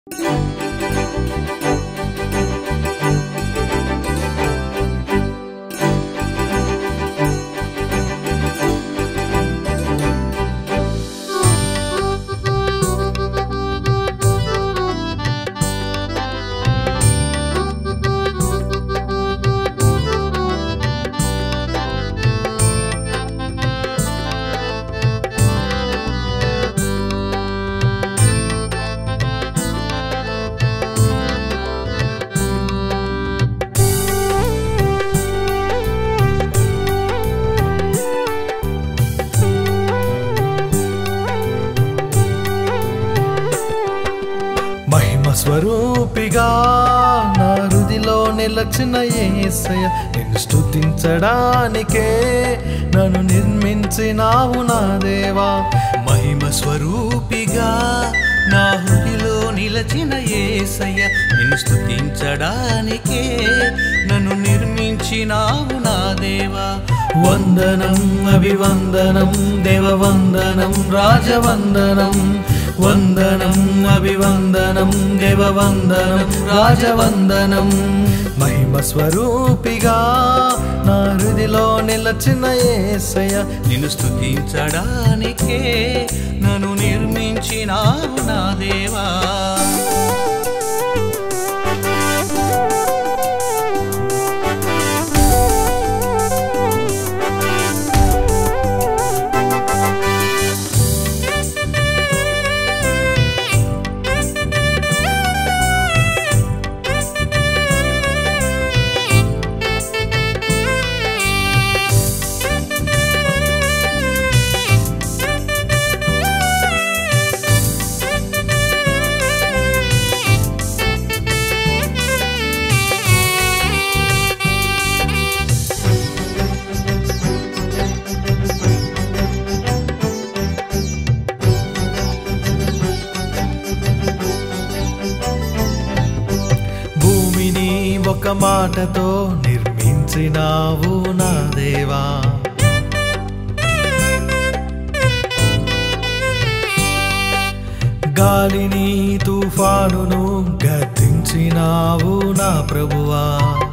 మహిమ స్వరూపిగా నా హృదిలో నిలచిన ఏసయ నిన్ను స్తుతించడానికే నన్ను నిర్మించినావు నా దేవా మహిమ స్వరూపిగా నా హృదిలో నిలచిన ఏసయ్య నిన్ను స్తుతించడానికే నన్ను నిర్మించినావు నా దేవా వందనం అభివందనం దేవవందనం రాజవందనం వందనం అభివందనం దేవవందనం రాజవందనం మహిమ స్వరూపిగా నా హృదిలో నిలచిన ఏసయ నిన్ను స్తుతించడానికే నన్ను నిర్మించినావు నా దేవా భూమిని ఒక మాటతో నిర్మించినావు నా దేవా గాలిని తుఫానును గద్దించినావు నా ప్రభువా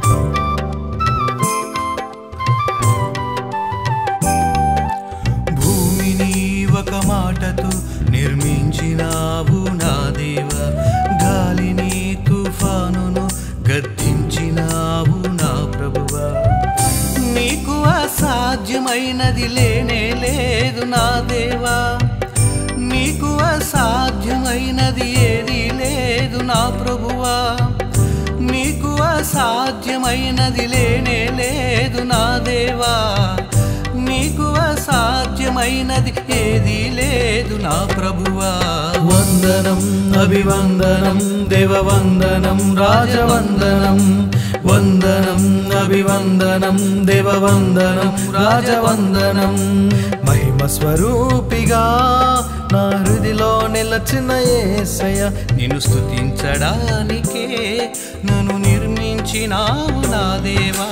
భూమిని ఒక మాటతో నిర్మించినావు నా దేవ గాలిని తుఫానును గద్దించినావు నా ప్రభువా నీకు అసాధ్యమైనది లేనే లేదు నా దేవా నీకు అసాధ్యమైనది ఏది లేదు నా ప్రభువా నీకు అసాధ్యమైనది లేనే లేదు నా దేవా నీకు అసాధ్యమైనది ఏది లేదు నా ప్రభువా వందనం అభివందనం దేవవందనం రాజవందనం వందనం అభివందనం దేవవందనం రాజవందనం మహిమ స్వరూపిగా నా హృదిలో నిలచిన ఏసయ నిన్ను స్తుతించడానికే నన్ను నిర్మించినావు నా దేవా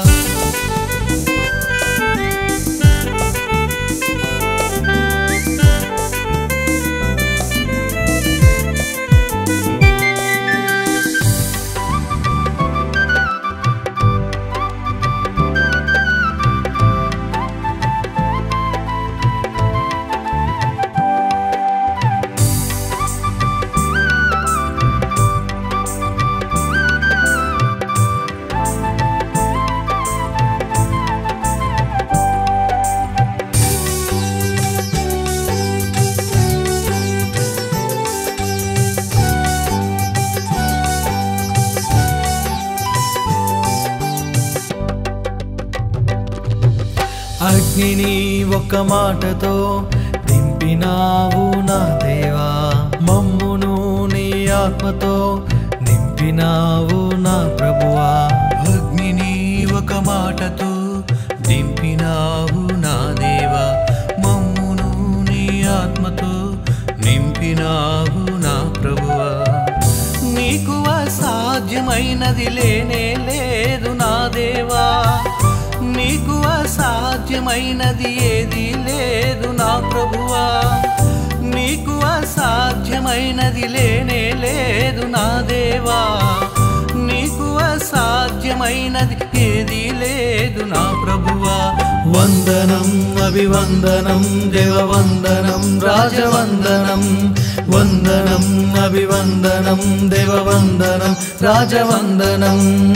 అగ్నిని ఒక మాటతో దింపినావు నా దేవా మమ్మును నీ ఆత్మతో నింపినావు నా ప్రభువా అగ్నిని ఒక మాటతో దింపినావు నా దేవా మమ్మును నీ ఆత్మతో నింపినావు నా ప్రభువా నీకు అసాధ్యమైనది లేనే లేదు నా దేవా నీకు అసాధ్యమైనది ఏది లేదు నా ప్రభువా నీకు అసాధ్యమైనది లేనే లేదు నా దేవా నీకు అసాధ్యమైనది ఏది లేదు నా ప్రభువా వందనం అభివందనం దేవవందనం రాజవందనం వందనం అభివందనం దేవవందనం రాజవందనం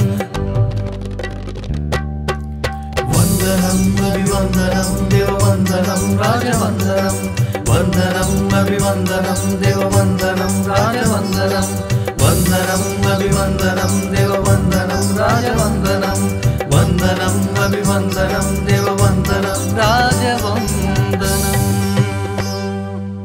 వందనం అభివందనం దేవవందనం రాజవందనం వందనం అభివందనం దేవవందనం రాజవందనం వందనం అభివందనం దేవవందనం రాజవందనం వందనం అభివందనం దేవవందనం రాజవందనం